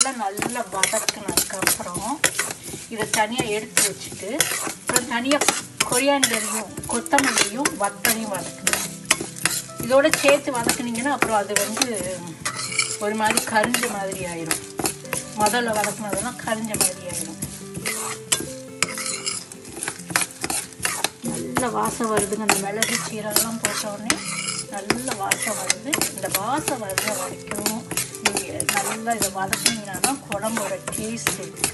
இதெல்லாம் நல்லா வதக்கினதுக்கப்புறம் இதை தனியாக எடுத்து வச்சுட்டு அப்புறம் தனியாக கொரியாண்டரையும் கொத்தமல்லியும் வத்தலையும் வதக்குங்க இதோட சேர்த்து வதக்குனீங்கன்னா அப்புறம் அது வந்து ஒரு மாதிரி கரிஞ்ச மாதிரி ஆயிடும் முதல்ல வதக்குனதெல்லாம் கரிஞ்ச மாதிரி ஆயிடும் நல்ல வாசம் வருதுங்க இந்த மிளகு சீரகம்லாம் போட்ட உடனே நல்ல வாசம் வருது இந்த வாசம் வர்ற வரைக்கும் நீங்கள் நல்லா இதை வதக்குனீங்கன்னா தான் குழம்போட டேஸ்ட் இருக்குது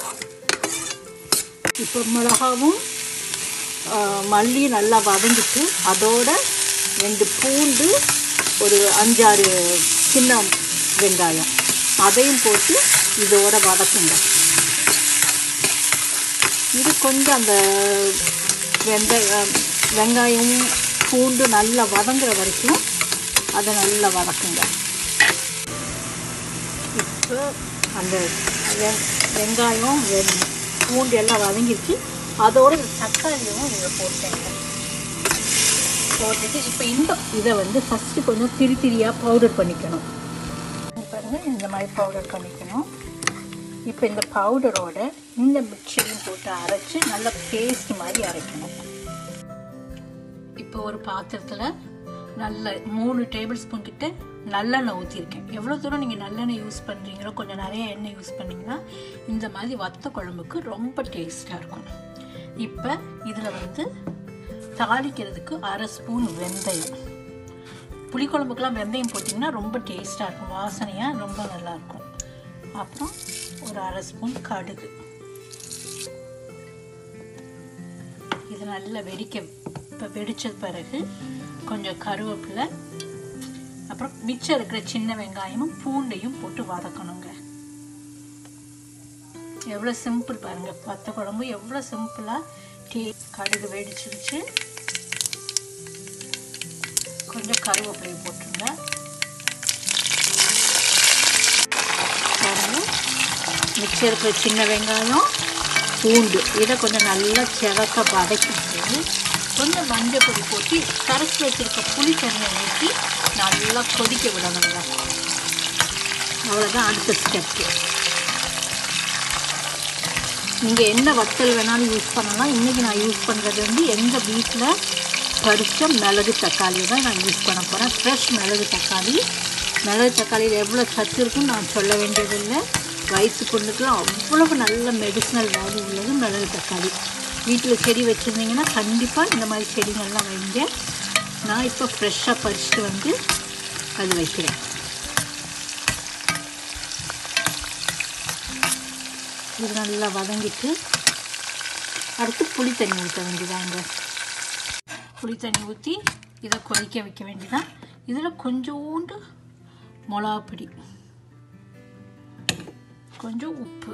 இப்போ மிளகாவும் ஆஹ், மல்லியும் நல்லா வதங்கிட்டு அதோட ரெண்டு பூண்டு ஒரு அஞ்சாறு சின்ன வெங்காயம் அதையும் போட்டு இதோட வதக்குங்க இது கொஞ்சம் அந்த வெந்தய வெங்காயம் பூண்டு நல்லா வதங்குற வரைக்கும் அதை நல்லா வதக்குங்க இப்போ அந்த வெ- வெங்காயம் வெ- பூண்டு எல்லாம் வதங்கிடுச்சு அதோட இந்த தக்காளியும் இதில் போட்டேங்க போட்டுட்டு இப்போ இந்த இதை வந்து ஃபஸ்ட்டு கொஞ்சம் திரி திரியாக பவுடர் பண்ணிக்கணும் இது பாருங்க இந்த மாதிரி பவுடர் பண்ணிக்கணும் இப்போ இந்த பவுடரோட இந்த மிக்சரையும் போட்டு அரைச்சி நல்லா பேஸ்ட் மாதிரி அரைக்கணும் இப்போ ஒரு பாத்திரத்தில் நல்ல மூணு டேபிள் ஸ்பூன் கிட்ட நல்லெண்ணெய் ஊற்றிருக்கேன் எவ்வளோ தூரம் நீங்கள் நல்லெண்ணெய் யூஸ் பண்ணுறீங்களோ கொஞ்சம் நிறைய எண்ணெய் யூஸ் பண்ணிங்கன்னா இந்த மாதிரி வத்த குழம்புக்கு ரொம்ப டேஸ்ட்டாக இருக்கும் இப்போ இதில் வந்து தாளிக்கிறதுக்கு அரை ஸ்பூன் வெந்தயம் புளிக்குழம்புக்கெல்லாம் வெந்தயம் போட்டிங்கன்னா ரொம்ப டேஸ்ட்டாக இருக்கும் வாசனையாக ரொம்ப நல்லாயிருக்கும் அப்புறம் ஒரு அரை ஸ்பூன் கடுகு இது நல்லா வெடிக்க இப்போ வெடிச்ச பிறகு கொஞ்சம் கருவேப்பிலை அப்புறம் மிச்சம் இருக்கிற சின்ன வெங்காயமும் பூண்டையும் போட்டு வதக்கணுங்க எவ்வளோ சிம்பிள் பாருங்க வத்த குழம்பு எவ்வளோ சிம்பிளாக டீ கடுகு வெடிச்சிருச்சு கொஞ்சம் கருவேப்பிலையை போட்டுருங்க பாருங்க மிச்சம் இருக்கிற சின்ன வெங்காயம் பூண்டு இதை கொஞ்சம் நல்லா செவக்க வதக்கிட்டு கொஞ்சம் மஞ்சள் பொடி போட்டு கரைச்சி வச்சிருக்க புளி தண்ணியை ஊற்றி நல்லா கொதிக்க விடணுங்க அவ்வளோதான் அடுத்த ஸ்டெப்பு நீங்கள் என்ன வத்தல் வேணாலும் யூஸ் பண்ணலாம் இன்றைக்கி நான் யூஸ் பண்ணுறது வந்து எங்கள் வீட்டில் பறித்த மிளகு தக்காளி தான் நான் யூஸ் பண்ண போகிறேன் ஃப்ரெஷ் மிளகு தக்காளி மிளகு தக்காளியில் எவ்வளோ சத்து இருக்குன்னு நான் சொல்ல வேண்டியதில்லை வயிற்று பொண்ணுக்குலாம் அவ்வளவு நல்ல மெடிசினல் வேல்யூ உள்ளது மிளகு தக்காளி வீட்டில் செடி வச்சுருந்தீங்கன்னா கண்டிப்பாக இந்த மாதிரி செடிங்கள்லாம் வைங்க நான் இப்போ ஃப்ரெஷ்ஷாக பறிச்சுட்டு வந்து அது வைக்கிறேன் இது நல்லா வதங்கிட்டு அடுத்து புளி தண்ணி ஊற்ற வேண்டியதாங்க புளி தண்ணி ஊற்றி இதை கொதிக்க வைக்க வேண்டியதான் இதில் கொஞ்சோண்டு மிளகாப்பொடி கொஞ்சம் உப்பு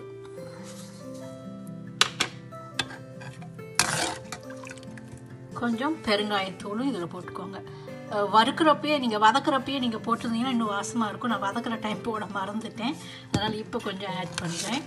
கொஞ்சம் பெருங்காயத்தூளும் இதில் போட்டுக்கோங்க அஹ் வறுக்கிறப்பயே நீங்கள் வதக்குறப்பயே நீங்கள் போட்டிருந்தீங்கன்னா இன்னும் வாசமாக இருக்கும் நான் வதக்குற டைம் போட மறந்துட்டேன் அதனால் இப்போ கொஞ்சம் ஆட் பண்ணுறேன்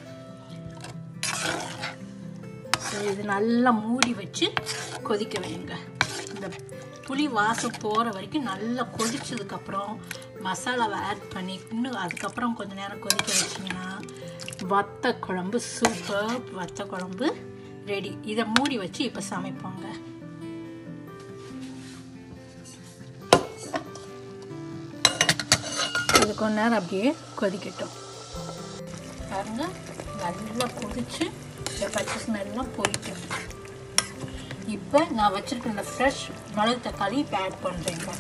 ஸோ இது நல்லா மூடி வச்சு கொதிக்க வைங்க இந்த புளி வாசம் போகிற வரைக்கும் நல்லா கொதிச்சதுக்கப்புறம் மசாலாவை ஆட் பண்ணி இன்னும் அதுக்கப்புறம் கொஞ்ச நேரம் கொதிக்க வச்சிங்கன்னா வத்த குழம்பு சூப்பர் வத்த குழம்பு ரெடி இதை மூடி வச்சு இப்போ சமைப்போங்க இது கொஞ்ச நேரம் அப்படியே கொதிக்கட்டும் பாருங்க நல்லா கொதிச்சு இந்த பச்சை ஸ்மெல்லாம் போயிட்டு இப்போ நான் வச்சிருக்க இந்த ஃப்ரெஷ் மிளகு தக்காளி இப்போ ஆட் பண்ணுறேங்க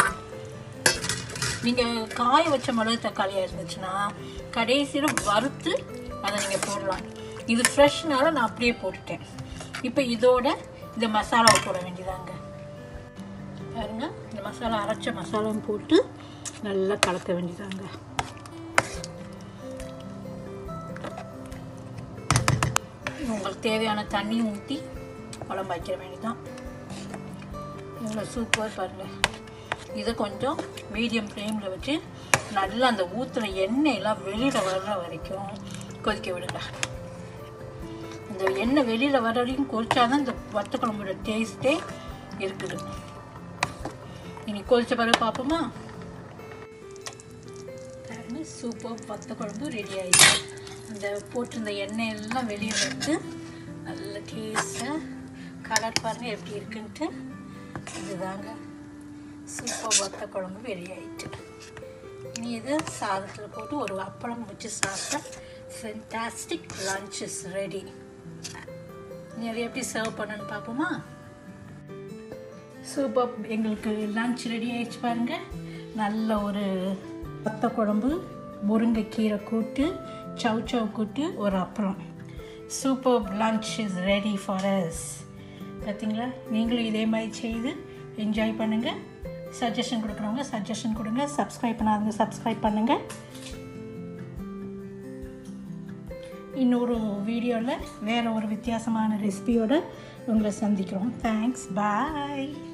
நீங்கள் காய வச்ச மிளகு தக்காளியாக இருந்துச்சுன்னா கடைசியில் வறுத்து அதை நீங்கள் போடலாம் இது ஃப்ரெஷ்னால நான் அப்படியே போட்டுட்டேன் இப்போ இதோட இந்த மசாலாவை போட வேண்டியதாங்க பாருங்க இந்த மசாலா அரைச்ச மசாலாவும் போட்டு நல்லா கலக்க வேண்டியதாங்க உங்களுக்கு தேவையான தண்ணியும் ஊற்றி குழம்பு வைக்கிற வேண்டியதான் இவ்வளோ சூப்பர் பாருங்கள் இதை கொஞ்சம் மீடியம் ஃப்ளேமில் வச்சு நல்லா அந்த ஊற்றுன எண்ணெயெல்லாம் வெளியில் வர்ற வரைக்கும் கொதிக்க விடுங்க இந்த எண்ணெய் வெளியில் வர வரைக்கும் கொதிச்சாதான் இந்த வத்த குழம்போட டேஸ்ட்டே இருக்குது இனி கொதிச்ச பிறகு பார்ப்போமா பாருங்க, சூப்பர் வத்த குழம்பு ரெடி ஆயிடுச்சு அந்த போட்டிருந்த எண்ணெய் எல்லாம் வெளியே வந்து நல்ல டேஸ்ட்டாக கலர் பாருங்க எப்படி இருக்குன்ட்டு இதுதாங்க சூப்பர் வத்த குழம்பு ரெடி ஆயிட்டு இனி இது சாதத்தில் போட்டு ஒரு அப்பளம் வச்சு சாப்பிட்டா ஃபென்டாஸ்டிக் லஞ்ச் இஸ் ரெடி நீ அதை எப்படி சர்வ் பண்ணணும்னு பார்ப்போமா சூப்பர் எங்களுக்கு லஞ்ச் ரெடி ஆயிடுச்சு பாருங்க நல்ல ஒரு வத்த குழம்பு முருங்கைக்கீரை கூட்டு சவ் சவ் கூட்டு ஒரு அப்பளம் super lunch is ready for us பார்த்தீங்களா நீங்களும் இதே மாதிரி செய்து என்ஜாய் பண்ணுங்கள் சஜஷன் கொடுக்குறவங்க சஜஷன் கொடுங்க சப்ஸ்கிரைப் பண்ணாதவங்க சப்ஸ்கிரைப் பண்ணுங்கள் இன்னொரு வீடியோவில் வேறு ஒரு வித்தியாசமான ரெசிபியோட உங்களை சந்திக்கிறோம் தேங்க்ஸ் பாய்